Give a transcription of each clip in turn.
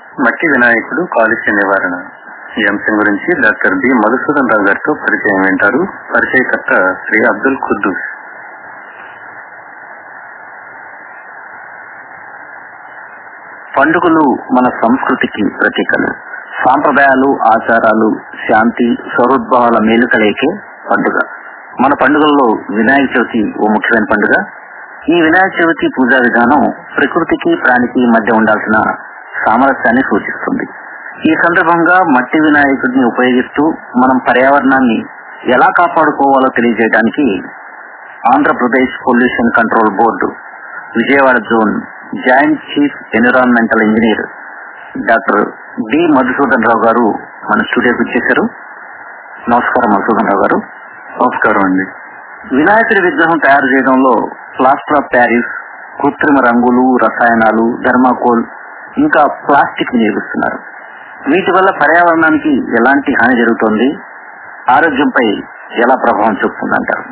మట్టి వినాయకుడు కాలుష్య నివారణ ఈ అంశం గురించి డాక్టర్ బి మధుసూదన్ రావు గారితో పరిచయం వింటారు పరిచయకర్త శ్రీ అబ్దుల్ ఖుద్దూస్ పండుగలు మన సంస్కృతికి ప్రతీకలు సాంప్రదాయాలు ఆచారాలు శాంతి సౌహృద్భావాల మేలుకలేకే పండుగ మన పండుగల్లో వినాయక చవితి ఓ ముఖ్యమైన పండుగ ఈ వినాయక చవితి పూజా విధానం ప్రకృతికి ప్రాణికి మధ్య ఉండాల్సిన సామరస్యాన్ని సూచిస్తుంది ఈ సందర్భంగా మట్టి వినాయకుడిని ఉపయోగిస్తూ మనం పర్యావరణాన్ని ఎలా కాపాడుకోవాలో తెలియజేయడానికి Andhra Pradesh pollution control board Vijayawada zone joint chief environmental engineer doctor D Madhusudan Rao garu మన స్టూడియోకి వచ్చేశారు నమస్కారం మధుసూదన్ రావు గారు నమస్కారం అండి వినాయకుడి విగ్రహం తయారు చేయడంలో ప్లాస్టర్ ఆఫ్ ప్యారిస్ కృత్రిమ రంగులు రసాయనాలు థర్మాకోల్ ఇంకా ప్లాస్టిక్ వినియోగిస్తున్నారు వీటి వల్ల పర్యావరణానికి ఎలాంటి హాని జరుగుతోంది ఆరోగ్యంపై ఎలా ప్రభావం చూపుతుందంటారు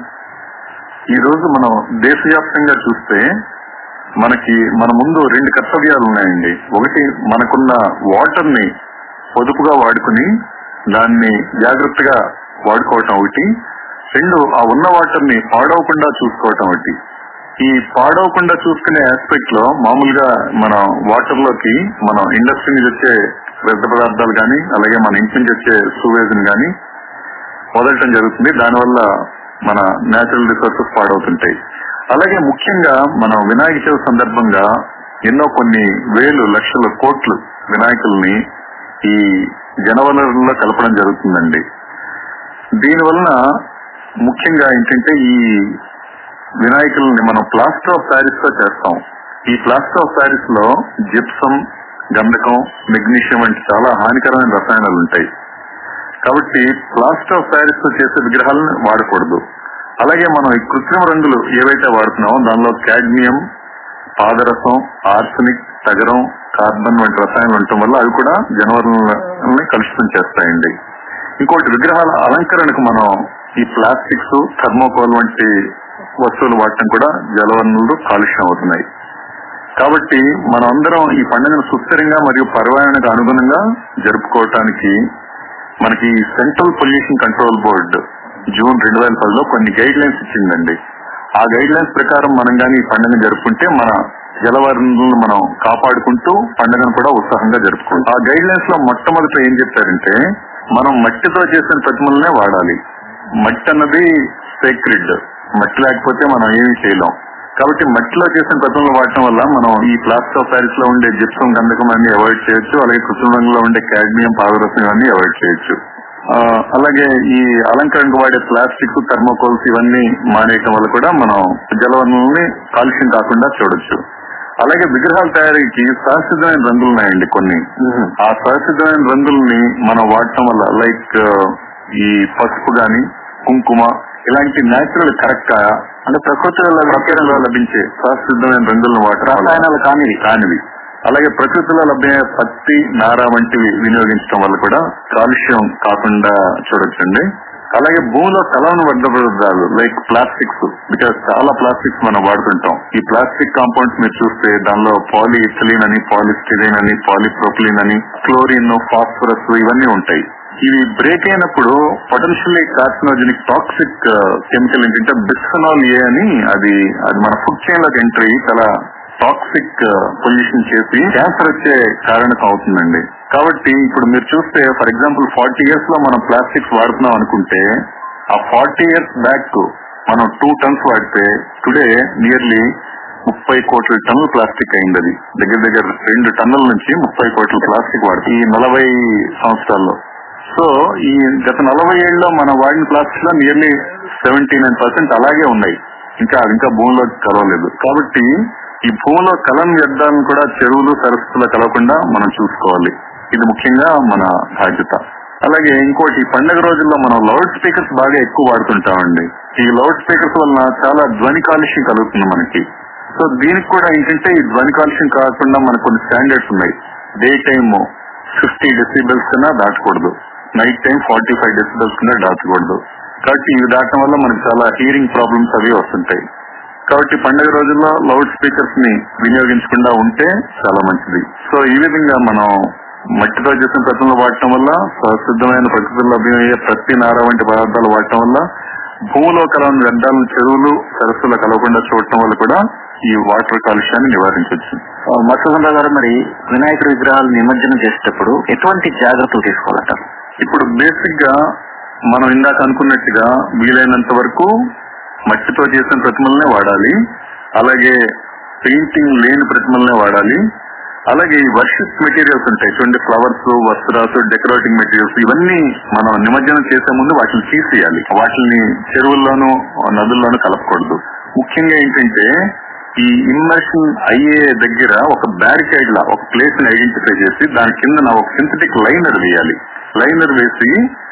ఈ రోజు మనం దేశవ్యాప్తంగా చూస్తే మనకి మన ముందు రెండు కర్తవ్యాలు ఉన్నాయండి ఒకటి మనకున్న వాటర్ ని పొదుపుగా వాడుకుని దాన్ని జాగ్రత్తగా వాడుకోవటం ఒకటి రెండు ఆ ఉన్న వాటర్ ని పాడవకుండా చూసుకోవటం ఒకటి ఈ పాడవకుండా చూసుకునే ఆస్పెక్ట్ లో మామూలుగా మన వాటర్ లోకి మనం ఇండస్ట్రీ నుంచి వచ్చే వ్యర్థ పదార్థాలు కానీ అలాగే మన ఇంటి నుంచి వచ్చే సూవేజ్ ని కానీ వదలటం జరుగుతుంది దానివల్ల మన నేచురల్ రిసోర్సెస్ పాడవుతుంటాయి అలాగే ముఖ్యంగా మనం వినాయక చవితి సందర్భంగా ఎన్నో కొన్ని వేలు లక్షల కోట్లు వినాయకుల్ని ఈ జనవనరుల్లో కలపడం జరుగుతుందండి దీనివలన ముఖ్యంగా ఏంటంటే ఈ వినాయకుల్ని మనం ప్లాస్టర్ ఆఫ్ ప్యారిస్ తో చేస్తాం ఈ ప్లాస్టర్ ఆఫ్ ప్యారిస్ లో జిప్సం గంధకం మెగ్నీషియం వంటి చాలా హానికరమైన రసాయనాలు ఉంటాయి కాబట్టి ప్లాస్టర్ ఆఫ్ ప్యారిస్ తో చేసే విగ్రహాలను వాడకూడదు అలాగే మనం ఈ కృత్రిమ రంగులు ఏవైతే వాడుతున్నామో దానిలో కాడ్మియం పాదరసం ఆర్సనిక్ తగరం కార్బన్ వంటి రసాయనాలు ఉండటం వల్ల అవి కూడా జనవరాలని కలుషితం చేస్తాయండి ఇంకోటి విగ్రహాల అలంకరణకు మనం ఈ ప్లాస్టిక్స్ థర్మోకోల్ వంటి వస్తువులు వాడటం కూడా జలవనరులు కాలుష్యం అవుతున్నాయి కాబట్టి మనం అందరం ఈ పండుగను సుస్థిరంగా మరియు పర్యావరణకు అనుగుణంగా జరుపుకోవటానికి మనకి central pollution control board June రెండు వేల పదిలో కొన్ని గైడ్ లైన్స్ ఇచ్చిందండి ఆ గైడ్ లైన్స్ ప్రకారం మనం కానీ ఈ పండుగ జరుపుకుంటే మన జలవనరులను మనం కాపాడుకుంటూ పండుగను కూడా ఉత్సాహంగా జరుపుకుంటాం ఆ గైడ్ లైన్స్ లో మొట్టమొదట ఏం చెప్పారంటే మనం మట్టితో చేసిన ప్రతిమలనే వాడాలి మట్టి అన్నది సేక్రెడ్ మట్టి లేకపోతే మనం ఏమీ చేయలేం కాబట్టి మట్టిలో చేసిన ప్రతిమలు వాడటం వల్ల మనం ఈ ప్లాస్టర్ ఆఫ్ ప్యారిస్ లో ఉండే జిప్సం గంధకం అన్ని అవాయిడ్ చేయొచ్చు అలాగే కృత్రిమ రంగులో ఉండే కాడ్మియం పాదరసం ఇవన్నీ అవాయిడ్ చేయొచ్చు ఆ, అలాగే ఈ అలంకరణకు వాడే ప్లాస్టిక్ థర్మోకోల్స్ ఇవన్నీ మానేయటం వల్ల కూడా మనం జలవనరుల్ని కాలుష్యం కాకుండా చూడొచ్చు అలాగే విగ్రహాల తయారీకి సహసిద్ధమైన రంగులు ఉన్నాయండి కొన్ని ఆ సహసిద్ధమైన రంగుల్ని మనం వాడటం వల్ల లైక్ ఈ పసుపు గాని కుంకుమ ఇలాంటి నేచురల్ కరెక్ట్ అంటే ప్రకృతిలో ప్రకృతిలో లభించే సహసిద్ధమైన రంగులను వాడటం వల్ల- రసాయనాలు కానివి. కానివి అలాగే ప్రకృతిలో లభ్యమయ్యే పత్తి నార వంటివి వినియోగించడం వల్ల కూడా కాలుష్యం కాకుండా చూడొచ్చండి అలాగే భూమిలో కలవని వర్ధ పదార్థాలు లైక్ ప్లాస్టిక్స్ బికాస్ చాలా ప్లాస్టిక్స్ మనం వాడుతుంటాం ఈ ప్లాస్టిక్ కాంపౌండ్స్ మీరు చూస్తే దానిలో పాలీ ఇథిలీన్ అని పాలిస్టిరీన్ అని పాలిప్రోపిలిన్ అని క్లోరిన్ ఫాస్ఫరస్ ఇవన్నీ ఉంటాయి ఇవి బ్రేక్ అయినప్పుడు పొటెన్షియల్లీ కార్సినోజెనిక్ టాక్సిక్ కెమికల్ ఏంటంటే బిస్ఫెనాల్ ఏ అని అది అది మన ఫుడ్ చైన్ లోకి ఎంట్రీ చాలా టాక్సిక్ పొల్యూషన్ చేసి క్యాన్సర్ వచ్చే కారణం అవుతుందండి కాబట్టి ఇప్పుడు మీరు చూస్తే ఫర్ ఎగ్జాంపుల్ ఫార్టీ ఇయర్స్ లో మనం ప్లాస్టిక్స్ వాడుతున్నాం అనుకుంటే ఆ ఫార్టీ ఇయర్స్ బ్యాక్ మనం టూ టన్స్ వాడితే టుడే నియర్లీ ముప్పై కోట్ల టన్నుల ప్లాస్టిక్ అయింది అది దగ్గర దగ్గర రెండు టన్నుల నుంచి ముప్పై కోట్ల ప్లాస్టిక్ వాడుతుంది ఈ నలభై సంవత్సరాల్లో సో ఈ గత నలభై ఏళ్ళలో మనం వాడిన ప్లాస్టిక్ లో నియర్లీ సెవెంటీ నైన్ పర్సెంట్ అలాగే ఉన్నాయి ఇంకా అది ఇంకా భూమిలోకి కలవలేదు కాబట్టి ఈ భూమిలో కలం వ్యర్థాలను కూడా చెరువులు సరస్సులో కలవకుండా మనం చూసుకోవాలి ఇది ముఖ్యంగా మన బాధ్యత అలాగే ఇంకోటి ఈ పండుగ రోజుల్లో మనం లౌడ్ స్పీకర్స్ బాగా ఎక్కువ వాడుతుంటామండి ఈ లౌడ్ స్పీకర్స్ వలన చాలా ధ్వని కాలుష్యం కలుగుతుంది మనకి సో దీనికి కూడా ఏంటంటే ఈ ధ్వని కాలుష్యం కాకుండా మనకు కొన్ని స్టాండర్డ్స్ ఉన్నాయి డే టైమ్ ఫిఫ్టీ డెసిబెల్స్ కన్నా దాటకూడదు night time forty five decibels కన్నా దాటకూడదు కాబట్టి ఇవి దాటడం వల్ల మనకి చాలా హీరింగ్ ప్రాబ్లమ్స్ అవి వస్తుంటాయి కాబట్టి పండుగ రోజుల్లో లౌడ్ స్పీకర్స్ ని వినియోగించకుండా ఉంటే చాలా మంచిది సో ఈ విధంగా మనం మట్టితో చేసిన ప్రతిమలు వాడటం వల్ల సిద్ధమైన ప్రకృతిలో లభ్యమయ్యే ప్రతి నార వంటి పదార్థాలు వాడటం వల్ల భూమిలో కలవని వ్యర్థాలను చెరువులు సరస్సులో కలవకుండా చూడటం వల్ల కూడా ఈ వాటర్ కాలుష్యాన్ని నివారించవచ్చు మత్స్యగంధ గారు మరి వినాయకుడి విగ్రహాలు నిమజ్జనం చేసేటప్పుడు ఎటువంటి జాగ్రత్తలు తీసుకోవాలంటారు ఇప్పుడు బేసిక్ గా మనం ఇందాక అనుకున్నట్టుగా వీలైనంత వరకు మట్టితో చేసిన ప్రతిమలనే వాడాలి అలాగే పెయింటింగ్ లేని ప్రతిమలనే వాడాలి అలాగే ఈ వర్షిప్ మెటీరియల్స్ ఉంటాయి చూడండి ఫ్లవర్స్ వస్త్రాస్ డెకరేటింగ్ మెటీరియల్స్ ఇవన్నీ మనం నిమజ్జనం చేసే ముందు వాటిని తీసేయాలి వాటిని చెరువుల్లోనూ నదుల్లోనూ కలపకూడదు ముఖ్యంగా ఏంటంటే ఈ ఇమ్మర్షన్ అయ్యే దగ్గర ఒక బ్యారికేడ్ లా ఒక ప్లేస్ ని ఐడెంటిఫై చేసి దాని కింద ఒక సింథటిక్ లైనర్ వేయాలి లైనర్ వేసి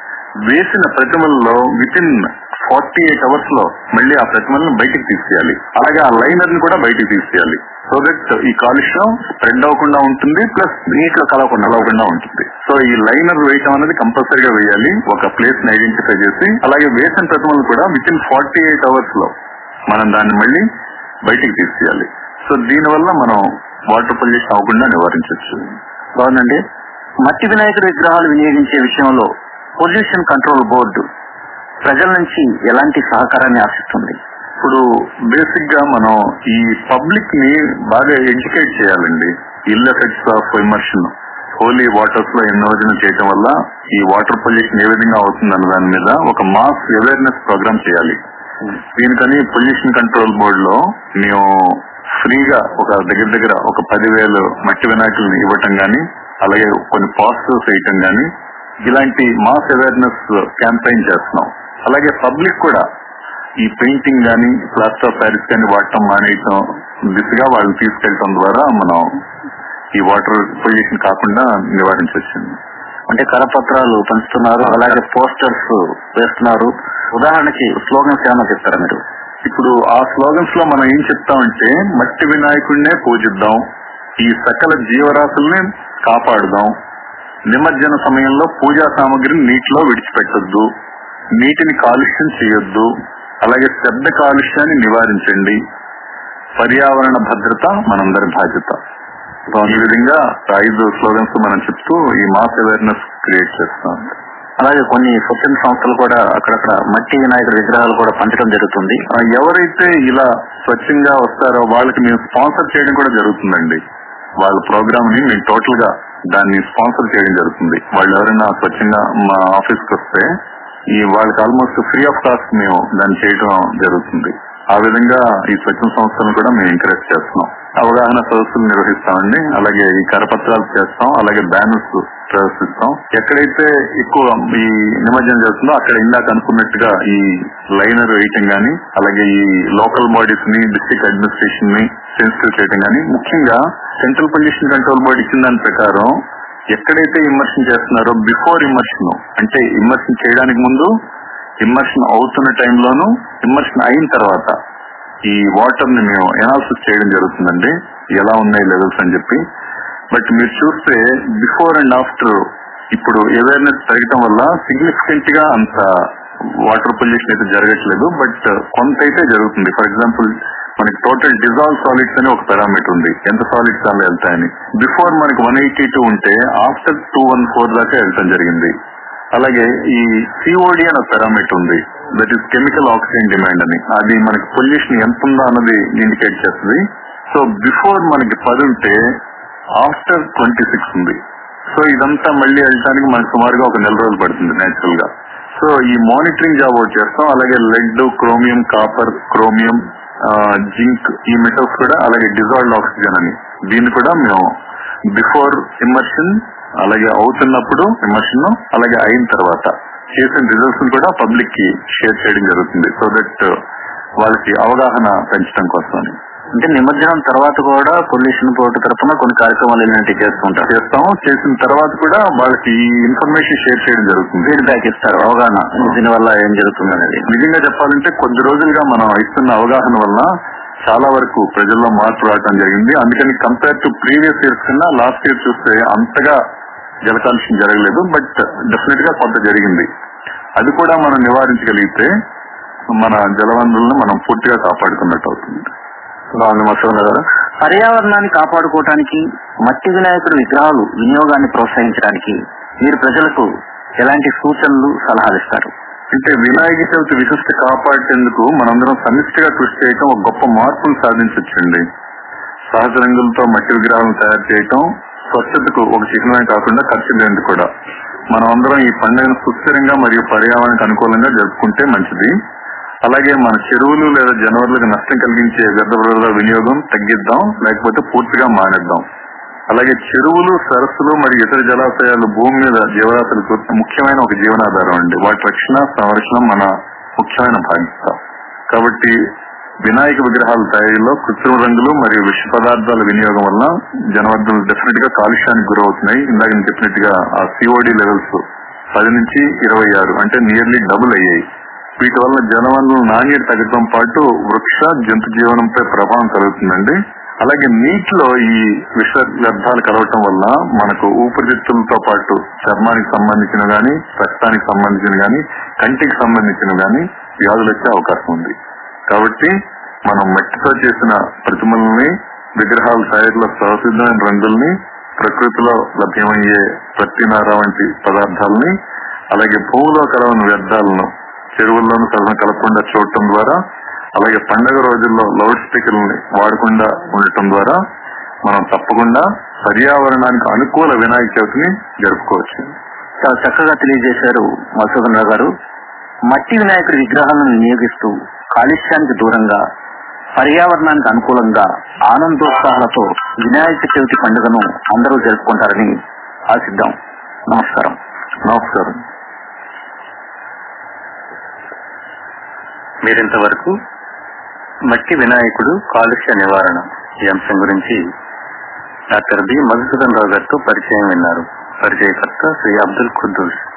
వేసిన ప్రతిమల్లో within forty eight hours లో మళ్ళీ ఆ ప్రతిమలను బయటికి తీసేయాలి అలాగే ఆ లైనర్ ని కూడా బయటికి తీసేయాలి సో దట్ ఈ కాలుష్యం స్ప్రెడ్ అవ్వకుండా ఉంటుంది ప్లస్ నీటిలో కలవకుండా కలవకుండా ఉంటుంది సో ఈ లైనర్ వేయటం అనేది కంపల్సరీగా వేయాలి ఒక ప్లేస్ ని ఐడెంటిఫై చేసి అలాగే వేసిన ప్రతిమలు కూడా within forty eight hours లో మనం దాన్ని మళ్ళీ బయటికి తీసేయాలి సో దీని వల్ల మనం వాటర్ పొల్యూషన్ అవ్వకుండా నివారించవచ్చు బాగుందండి మట్టి వినాయకుడి విగ్రహాలు వినియోగించే విషయంలో పొల్యూషన్ కంట్రోల్ బోర్డు ప్రజల నుంచి ఎలాంటి సహకారాన్ని ఆశిస్తుంది ఇప్పుడు బేసిక్ గా మనం ఈ పబ్లిక్ ని బాగా ఎడ్యుకేట్ చేయాలండి ill effects of immersion holy waters లో నిమజ్జనం చేయడం వల్ల ఈ వాటర్ పొల్యూషన్ ఏ విధంగా అవుతుందన్న దాని మీద ఒక మాస్ అవేర్నెస్ ప్రోగ్రామ్ చేయాలి దీనికని పొల్యూషన్ కంట్రోల్ బోర్డు లో మేము ఫ్రీగా ఒక దగ్గర దగ్గర ఒక పదివేలు మట్టి వినాయకుల్ని ఇవ్వటం గాని అలాగే కొన్ని పాస్టర్స్ వేయటం గాని ఇలాంటి మాస్ అవేర్నెస్ క్యాంపెయిన్ చేస్తున్నాం అలాగే పబ్లిక్ కూడా ఈ పెయింటింగ్ గాని ప్లాస్టర్ ఆఫ్ ప్యారిస్ గాని వాడటం మానేయటం దిశగా వాళ్ళని తీసుకెళ్ళటం ద్వారా మనం ఈ వాటర్ పొల్యూషన్ కాకుండా నివారించవచ్చు అంటే కరపత్రాలు పంచుతున్నారు అలాగే పోస్టర్స్ వేస్తున్నారు ఉదాహరణకి స్లోగన్స్ ఏమైనా చెప్తారా మీరు ఇప్పుడు ఆ స్లోగన్స్ లో మనం ఏం చెప్తామంటే మట్టి వినాయకుడినే పూజిద్దాం ఈ సకల జీవరాశుల్ని కాపాడుదాం నిమజ్జన సమయంలో పూజా సామాగ్రిని నీటిలో విడిచిపెట్టొద్దు నీటిని కాలుష్యం చేయొద్దు అలాగే శబ్ద కాలుష్యాన్ని నివారించండి పర్యావరణ భద్రత మనందరి బాధ్యత ఈ విధంగా ఐదు స్లోగన్స్ మనం చెప్తూ ఈ మాస్ అవేర్నెస్ క్రియేట్ చేస్తాం అలాగే కొన్ని స్వచ్ఛంద సంస్థలు కూడా అక్కడక్కడ మట్టి వినాయకుడి విగ్రహాలు కూడా పంచడం జరుగుతుంది ఆ, ఎవరైతే ఇలా స్వచ్ఛంగా వస్తారో వాళ్ళకి మేము స్పాన్సర్ చేయడం కూడా జరుగుతుందండి వాళ్ళ ప్రోగ్రామ్ ని మేము టోటల్ గా దాన్ని స్పాన్సర్ చేయడం జరుగుతుంది వాళ్ళు ఎవరైనా స్వచ్ఛంగా మా ఆఫీస్ కి వస్తే ఈ వాళ్ళకి ఆల్మోస్ట్ ఫ్రీ ఆఫ్ కాస్ట్ మేము దాన్ని చేయడం జరుగుతుంది ఆ విధంగా ఈ స్వచ్ఛంద సంస్థలను కూడా మేము ఎంకరేజ్ చేస్తున్నాం అవగాహన సదస్సులు నిర్వహిస్తామండి అలాగే ఈ కరపత్రాలు చేస్తాం అలాగే బ్యానర్స్ ప్రదర్శిస్తాం ఎక్కడైతే ఎక్కువ ఈ నిమజ్జనం చేస్తుందో అక్కడ ఇందాక అనుకున్నట్టుగా ఈ లైనర్ వేయటం గానీ అలాగే ఈ లోకల్ బాడీస్ ని డిస్ట్రిక్ట్ అడ్మినిస్ట్రేషన్ ని సెన్సిటివ్ చేయడం గానీ ముఖ్యంగా సెంట్రల్ పొల్యూషన్ కంట్రోల్ బోర్డు ఇచ్చిన దాని ప్రకారం ఎక్కడైతే ఇమ్మర్షన్ చేస్తున్నారో బిఫోర్ ఇమ్మర్షన్ అంటే ఇమ్మర్షన్ చేయడానికి ముందు ఇమ్మర్షన్ అవుతున్న టైంలోను ఇమ్మర్షన్ అయిన తర్వాత ఈ వాటర్ ని మేము ఎనాలిసిస్ చేయడం జరుగుతుందండి ఎలా ఉన్నాయి లెవెల్స్ అని చెప్పి బట్ మీరు చూస్తే బిఫోర్ అండ్ ఆఫ్టర్ ఇప్పుడు అవేర్నెస్ పెరగటం వల్ల సిగ్నిఫికెంట్ గా అంత వాటర్ పొల్యూషన్ అయితే జరగట్లేదు బట్ కొంత అయితే జరుగుతుంది ఫర్ ఎగ్జాంపుల్ మనకి టోటల్ డిజాల్వ్ సాలిడ్స్ అని ఒక పారామీటర్ ఉంది ఎంత సాలిడ్స్ దానిలో వెళ్తాయని బిఫోర్ మనకి వన్ ఎయిటీ టూ ఉంటే ఆఫ్టర్ టూ వన్ ఫోర్ దాకా వెళ్తాం జరిగింది అలాగే ఈ సిఓడి అని ఒక పారామీటర్ ఉంది that is chemical oxygen demand అని అది మనకి పొల్యూషన్ ఎంత ఉందో అన్నది ఇండికేట్ చేస్తుంది సో బిఫోర్ మనకి పది ఉంటే ఆఫ్టర్ ట్వంటీ సిక్స్ ఉంది సో ఇదంతా మళ్ళీ వెళ్ళడానికి మనకి సుమారుగా ఒక నెల రోజులు పడుతుంది నేచురల్ గా సో ఈ మానిటరింగ్ జాబ్ ఒకటి చేస్తాం అలాగే lead chromium copper chromium zinc ఈ మెటల్స్ కూడా అలాగే డిజాల్వ్డ్ ఆక్సిజన్ అని దీన్ని కూడా మేము బిఫోర్ ఇమ్మర్షన్ అలాగే అవుతున్నప్పుడు ఇమ్మర్షన్ అలాగే అయిన తర్వాత చేసిన రిజల్ట్స్ కూడా పబ్లిక్ కి షేర్ చేయడం జరుగుతుంది సో దట్ వాళ్ళకి అవగాహన పెంచడం కోసం అంటే నిమజ్జనం తర్వాత కూడా పొల్యూషన్ బోర్డు తరఫున కొన్ని కార్యక్రమాలు ఇలాంటివి చేస్తుంటారు చేస్తాము చేసిన తర్వాత కూడా వాళ్ళకి ఈ ఇన్ఫర్మేషన్ షేర్ చేయడం జరుగుతుంది ఫీడ్బ్యాక్ ఇస్తారు అవగాహన దీని వల్ల ఏం జరుగుతుంది అనేది నిజంగా చెప్పాలంటే కొద్ది రోజులుగా మనం ఇస్తున్న అవగాహన వల్ల చాలా వరకు ప్రజల్లో మార్పు రావడం జరిగింది అందుకని కంపేర్ టు ప్రీవియస్ ఇయర్స్ కన్నా లాస్ట్ ఇయర్ చూస్తే అంతగా జల కాలుష్యం జరగలేదు బట్ డెఫినెట్ గా కొంత జరిగింది అది కూడా మనం నివారించగలిగితే మన జలవనరులను మనం పూర్తిగా కాపాడుకున్నట్టు అవుతుంది బాగుంది మసూన్ గారు పర్యావరణాన్ని కాపాడుకోవటానికి మట్టి వినాయకుడి విగ్రహాలు వినియోగాన్ని ప్రోత్సహించడానికి మీరు ప్రజలకు ఎలాంటి సూచనలు సలహాలు ఇస్తారు అంటే వినాయక చవితి విశిష్ట కాపాడేందుకు మనందరం సమిష్టిగా కృషి చేయటం ఒక గొప్ప మార్పును సాధించవచ్చండి సహజ రంగులతో మట్టి విగ్రహాలను తయారు చేయటం స్వచ్ఛతకు ఒక చిహ్నమే కాకుండా ఖర్చు లేనిది కూడా మనం అందరం ఈ పండుగను సుస్థిరంగా మరియు పర్యావరణానికి అనుకూలంగా జరుపుకుంటే మంచిది అలాగే మన చెరువులు లేదా జనవరులకు నష్టం కలిగించే వ్యర్థ పదార్థాల వినియోగం తగ్గిద్దాం లేకపోతే పూర్తిగా మానేద్దాం అలాగే చెరువులు సరస్సులు మరియు ఇతర జలాశయాలు భూమి మీద జీవరాశులకు ముఖ్యమైన ఒక జీవనాధారం అండి వాటి రక్షణ సంరక్షణ మన ముఖ్యమైన బాధ్యత కాబట్టి వినాయక విగ్రహాల తయారీలో కృత్రిమ రంగులు మరియు విష పదార్థాల వినియోగం వల్ల జనవర్ధనలు డెఫినెట్ గా కాలుష్యానికి గురవుతున్నాయి ఇందాక నేను చెప్పినట్టుగా ఆ సిఓడి లెవెల్స్ పది నుంచి ఇరవై ఆరు అంటే నియర్లీ డబుల్ అయ్యాయి వీటి వల్ల జనవనరుల నాణ్యత తగ్గడం పాటు వృక్ష జంతు జీవనంపై ప్రభావం కలుగుతుందండి అలాగే నీటిలో ఈ విష వ్యర్థాలు కలవటం వల్ల మనకు ఊపిరితిత్తులతో పాటు చర్మానికి సంబంధించిన గాని రక్తానికి సంబంధించిన గాని కంటికి సంబంధించిన గాని వ్యాధులు వచ్చే అవకాశం ఉంది కాబట్టి మనం మట్టితో చేసిన ప్రతిమల్ని విగ్రహాల తయారీలో సహసిద్ధమైన రంగుల్ని ప్రకృతిలో లభ్యమయ్యే ప్రత్తినార వంటి పదార్థాలని అలాగే భూమిలో కలవని వ్యర్థాలను చెరువుల్లోనూ సగం కలపకుండా చూడటం ద్వారా అలాగే పండగ రోజుల్లో లౌడ్ స్పీకర్లని వాడకుండా ఉండటం ద్వారా మనం తప్పకుండా పర్యావరణానికి అనుకూల వినాయక చవితిని జరుపుకోవచ్చు చాలా చక్కగా తెలియజేశారు మధుసూదన్ రావు గారు మట్టి వినాయకుడి విగ్రహాలను వినియోగిస్తూ కాలుష్యానికి దూరంగా పర్యావరణానికి అనుకూలంగా ఆనందోత్సాహాలతో వినాయక చవితి పండుగను అందరూ జరుపుకుంటారని ఆశిద్దాం నమస్కారం నమస్కారం మీరింతవరకు మట్టి వినాయకుడు కాలుష్య నివారణ ఈ అంశం గురించి డాక్టర్ బి మధుసూదన్ రావు గారితో పరిచయం విన్నారు పరిచయకర్త శ్రీ అబ్దుల్ ఖుద్దూస్